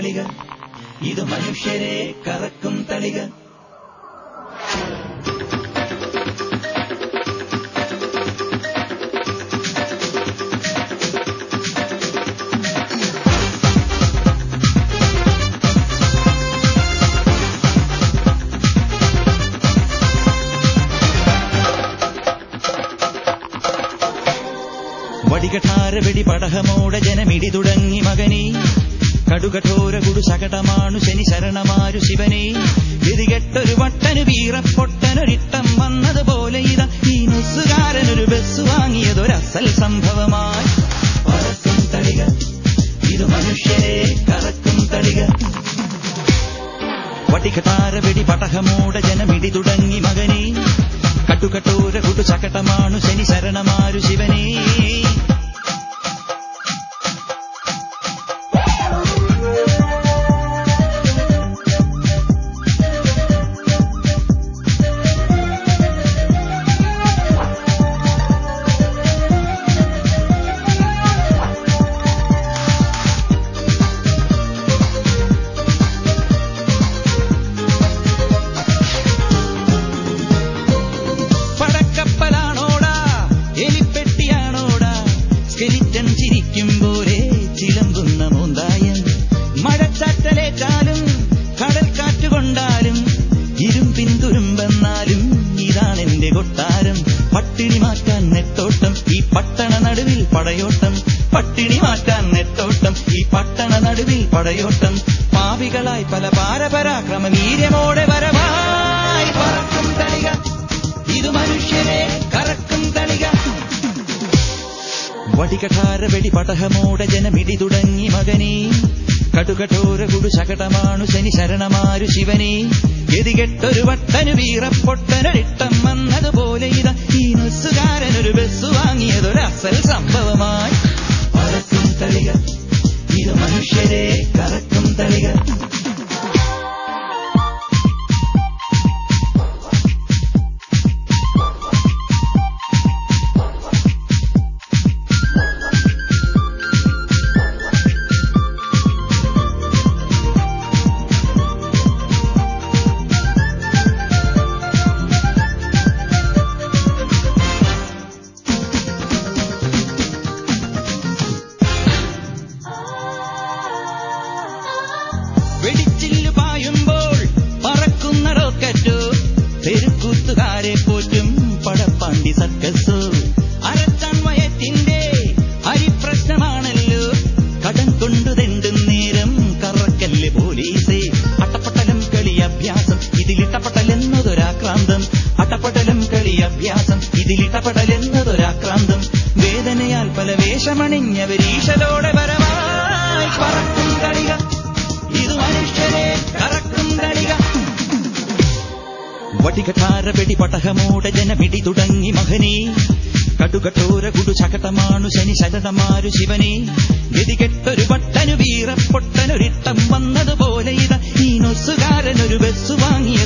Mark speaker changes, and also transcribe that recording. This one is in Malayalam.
Speaker 1: തളിക ഇത് മനുഷ്യരെ കറക്കും തളിക വടികഠാര വെടി പടഹമോടെ ജനമിടി തുടങ്ങി മകനീ കടുകഠോര കുടു ശകടമാണു ശനി ശരണമാരു ശിവനെ ഗതികെട്ടൊരു വട്ടന് വീറപ്പൊട്ടനൊരിട്ടം വന്നതുപോലെ ഇതാ ഈ നുസുകാരനൊരു ബസ് വാങ്ങിയതൊരസൽ സംഭവമായി പറക്കും തളിക ഇത് മനുഷ്യരെ കറക്കും തളിക വടികഠാര വെടി പടഹമോടെ ജനമിടി തുടങ്ങി മകനീ കട്ടുകട്ടോര കുടു ചക്കട്ടമാണു ശനി ശരണമാരു ശിവനേ പടക്കപ്പലാണോടാ എലിപ്പെട്ടിയാണോടാ സ്കെലിറ്റൻ ചിരിക്കും പോലെ ചിലമ്പുന്ന മൂന്തായം മഴച്ചാറ്റലേറ്റാലും കടൽ കാറ്റുകൊണ്ടാലും ഇരുമ്പിൻ തുരുമ്പെന്നാലും ഇതാണെന്റെ കൊട്ടാരം പട്ടിണി മാറ്റാൻ നെട്ടോട്ടം ഈ പട്ടണ നടുവിൽ പടയോട്ടം പട്ടിണി മാറ്റാൻ നെട്ടോട്ടം ഈ പട്ടണ നടുവിൽ പടയോട്ടം പാവികളായി പല പാരപരാക്രമ വീര്യമോടെ വരവായി പറക്കും തളിക ഇത് മനുഷ്യരെ കറക്കും തളിക വടികഠാര വെടി പടഹമോടെ ജനമിടി തുടങ്ങി മകനീ കടുകഠോര കുടു ശകടമാണു ശനി ശരണമാരു ശിവനേ ഗതികെട്ടൊരു വട്ടനു വീറപ്പൊട്ടനൊരിട്ടം വന്നതുപോലെ ഇതാ ഈ നുസുകാരനൊരു ബസ് വാങ്ങിയതൊരസൽ സംഭവമായി പറക്കും തളിക ഇത് മനുഷ്യരെ കറക്കും തളിക വെടിച്ചില്ലു പായുമ്പോൾ പറക്കുന്ന റോക്കറ്റോ തെരുക്കൂത്തുകാരെ പോറ്റും പടപ്പാണ്ടി സർക്കസോ അരച്ചാൻ വയറ്റിന്റെ അരിപ്രശ്നമാണല്ലോ കടം കൊണ്ടു തെണ്ടും നേരം കറക്കല്ലേ പോലീസേ അട്ടപ്പട്ടലം കളി അഭ്യാസം ഇതിലിട്ടപ്പട്ടലെന്നതൊരാക്രാന്തം അട്ടപ്പട്ടലം കളി അഭ്യാസം ഇതിലിട്ടപ്പടലെന്നതൊരാക്രാന്തം വേദനയാൽ പല വേഷമണിഞ്ഞവരീശലോടെ വരവായി പറക്കും കളിക ഇത് മനുഷ്യരെ കറക്കും കളിക വടികഠാര വെടി പടഹമോടെ ജനമിടി തുടങ്ങി മഹനീ കടുകഠോര കുടു ചകടമാണു ശനി ശരണമാരു ശിവനേ ഗതികെട്ടൊരു പട്ടനു വീറപ്പൊട്ടനൊരിട്ടം വന്നതുപോലെ ഇതാ ഈ നൊസുകാരനൊരു ബസ് വാങ്ങിയ